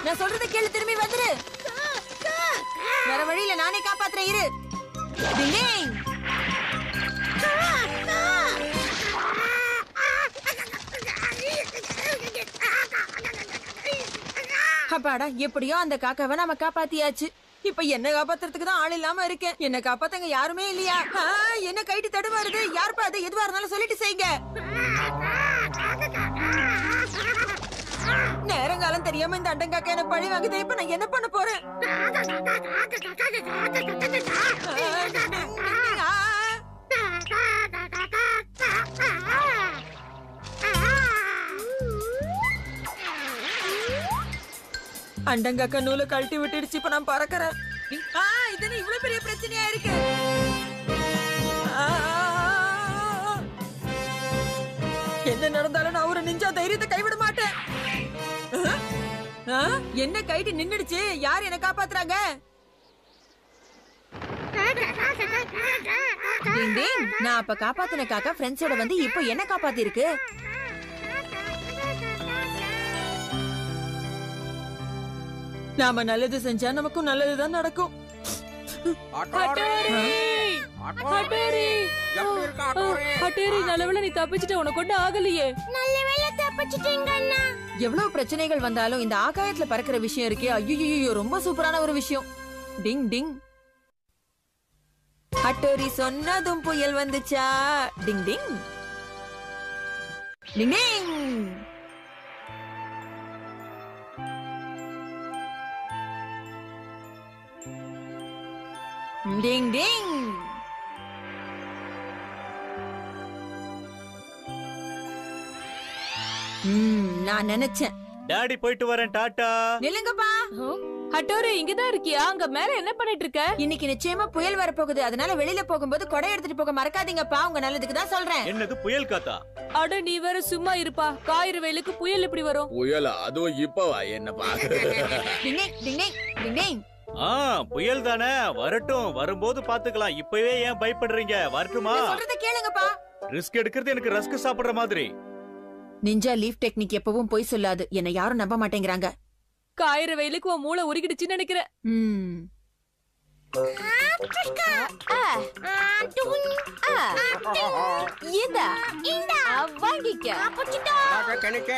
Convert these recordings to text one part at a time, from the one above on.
நான் சொல்றத கேளு திரும்பி வந்துரு வேற வழியில நானே காப்பாத்துறேன் இரு டிங் டிங். அப்பாடா எப்படியோ அந்த காக்காவை நாம காப்பாத்தியாச்சு இப்ப என்ன காப்பாத்துறதுக்கு தான் ஆள் இல்லாம இருக்கேன் என்ன காப்பாத்தங்க யாருமே இல்லையா ஆ, என்ன கைட்டு தடுமாறுது யாருப்பா அது எதுவா இருந்தாலும் சொல்லிட்டு செய்யுங்க நேரங்காலம் தெரியாம இந்த அண்டங்காக்கா என்ன பழி வாங்குது இப்ப நான் என்ன பண்ண போறேன் ஆ, அண்டங்காக்கா நூலை கழட்டி விட்டுடுச்சு இப்ப நான் பறக்கறேன் ஆ, இது என்ன இவ்வளவு பெரிய பிரச்சனையா இருக்கு ஆ, என்ன நடந்தாலும் நான் ஒரு நிஞ்சா தைரியத்தை கைவிட மாட்டேன் ஆ? ஆ? என்ன கைட்டு நின்னுடுச்சு யார் என்ன காப்பாத்துறாங்க டிங் டிங். நான் அப்ப காப்பாத்தின காக்கா ஃப்ரெண்ட்ஸோட வந்து இப்போ என்ன காப்பாத்தி இருக்கு நாம நல்லது செஞ்சா நமக்கும் நல்லதுதான் நடக்கும் அட்டேரி அட்டேரி எப்படி இருக்க அட்டோரி? அட்டேரி நல்லவேளை நீ தப்பிச்சிட்ட உனக்கு ஒண்ணு ஆகலையே நல்ல வேளை தப்பிச்சிட்டீங்க அண்ணா எவ்வளவு பிரச்சனைகள் வந்தாலும் இந்த ஆகாயத்துல பறக்கிற விஷயம் இருக்கே ஐயோ ரொம்ப சூப்பரான ஒரு விஷயம் டிங் டிங் அட்டோரி சொன்னதும் புயல் வந்துச்சா டிங் டிங் டிங் டிங் டிங் டிங் ம், நான் நினைச்சேன் டாடி போயிட்டு வரேன் டாட்டா நில்லுங்கப்பா அட்டோரி இங்கதான் இருக்கியா அங்க மேல என்ன பண்ணிட்டு இருக்க இன்னைக்கு நிச்சயமா புயல் வரப்போகுது அதனால வெளியில போகும்போது கொடை எடுத்துட்டு போக மறக்காதீங்கப்பா உங்க நல்லதுக்கு தான் சொல்றேன் என்னது புயல் காத்தா அட நீ வேற சும்மா இருப்பா காயிறு வெயிலுக்கு புயல் இப்படி வரும் புயலா அதுவும் இப்பவா என்ன பாக்குற டிங் டிங், டிங் டிங், டிங் டிங். ஆ புயல் தானே வரட்டும் வரும்போது பாத்துக்கலாம் இப்பவே ஏன் பயப்படுறீங்க வரட்டுமா நான் சொல்றத கேளுங்கப்பா ரிஸ்க் எடுக்கிறது எனக்கு ரஸ்க் சாப்பிடுற மாதிரி நிஞ்சா லீஃப் டெக்னிக் எப்பவும் பொய் சொல்லாது என்ன யாரும் நம்ப மாட்டேங்கிறாங்க காயிறு வெயிலுக்கு உன் மூளை உருகிடுச்சுன்னு நினைக்கிறேன் ம் இதா வாங்கிக்க கணக்கு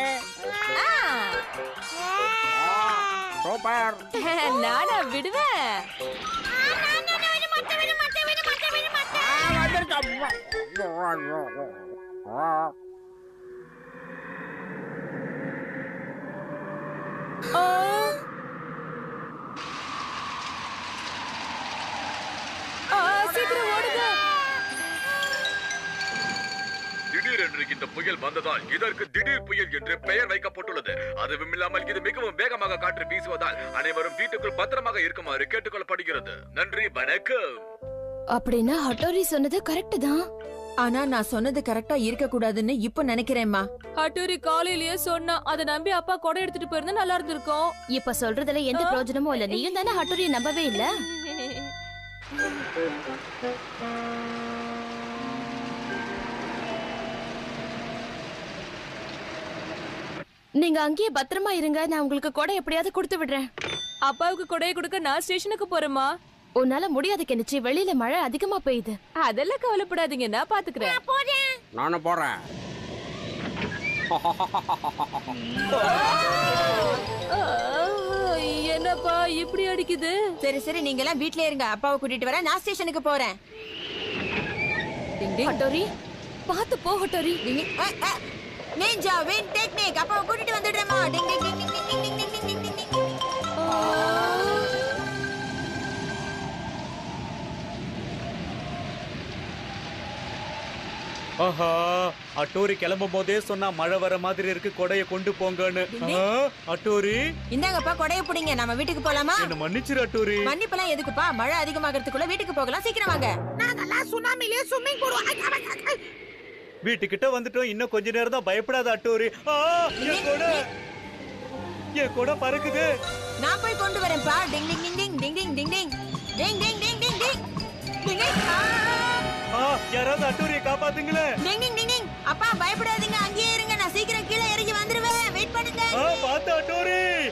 சூப்பர் நானா விடுவேன் ஆ. ஆ, சீக்கிரம் ஓடுங்க திடீரென்று இந்த புயல் வந்ததால் இதற்கு திடீர் புயல் என்று பெயர் வைக்கப்பட்டுள்ளது அதுவும் இல்லாமல் இது மிகவும் வேகமாக காற்று வீசுவதால் அனைவரும் வீட்டுக்குள் பத்திரமாக இருக்குமாறு கேட்டுக்கொள்ளப்படுகிறது நன்றி வணக்கம் அப்படின்னா ஹட்டோரி சொன்னது கரெக்ட் தான் ஆனா நான் சொன்னது கரெக்டா இருக்க கூடாதுன்னு இப்ப நினைக்கிறேன்மா அட்டூரி காலையிலேயே சொன்னா அதை நம்பி அப்பா கொடை எடுத்துட்டு போயிருந்தா நல்லா இருந்திருக்கும் இப்ப சொல்றதுல எந்த பிரயோஜனமும் இல்ல நீயும் தானே ஹட்டோரிய நம்பவே இல்ல நீங்க அங்கேயே பத்திரமா இருங்க நான் உங்களுக்கு கொடை எப்படியாவது கொடுத்து விடுறேன் அப்பாவுக்கு கொடையை கொடுக்க நான் ஸ்டேஷனுக்கு போறேம்மா உன்னால முடியாது கெனிச்சு வெளியில மழை அதிகமா பெய்யுது அதெல்லாம் கவலைப்படாதீங்க நான் பாத்துக்கிறேன் நானும் போறேன் ஆ, என்னப்பா இப்படி அடிக்குது சரி சரி நீங்க எல்லாம் வீட்லயே இருங்க அப்பாவை கூட்டிட்டு வரேன் நான் ஸ்டேஷனுக்கு போறேன் டிங் டிங். ஹட்டோரி பாத்து போ ஹட்டோரி டிங் டிங். அ, அ. நிஞ்சா வின் டெக்னிக் அப்பாவை கூட்டிட்டு வந்துடுறேமா டிங் டிங் டிங் டிங் டிங் டிங் டிங் டிங் டிங் டிங் டிங். ஆஹா அட்டோரி கிளம்பும் போதே சொன்னா மழை வர மாதிரி இருக்கு கொடைய கொண்டு போங்கன்னு ஆ, அட்டோரி இந்தாங்கப்பா கொடைய பிடிங்க நம்ம வீட்டுக்கு போலாமா என்ன மன்னிச்சிரு அட்டோரி மன்னிப்பெல்லாம் எதுக்குப்பா மழை அதிகமாகறதுக்குள்ள வீட்டுக்கு போகலாம் சீக்கிரம் வாங்க வீட்டுக்கிட்ட வந்துட்டோம் இன்னும் கொஞ்ச நேரம் தான் பயப்படாத அட்டோரி ஆ, என் கொடை என் கொடை பறக்குது நான் போய் கொண்டு வரேன்ப்பா டிங் டிங் டிங் டிங் டிங் டிங் டிங் டிங் டிங் டிங் டிங் டிங் டிங் டிங் டிங் ஆ! ஆ, யாராவது அட்டோரியை காப்பாத்துங்களேன் டிங் டிங் டிங் டிங் அப்பா பயப்படாதீங்க அங்கேயே இருங்க நான் சீக்கிரம் கீழே இறங்கி வந்துருவேன் வெயிட் பண்ணுங்க ஆ, பார்த்து அட்டோரி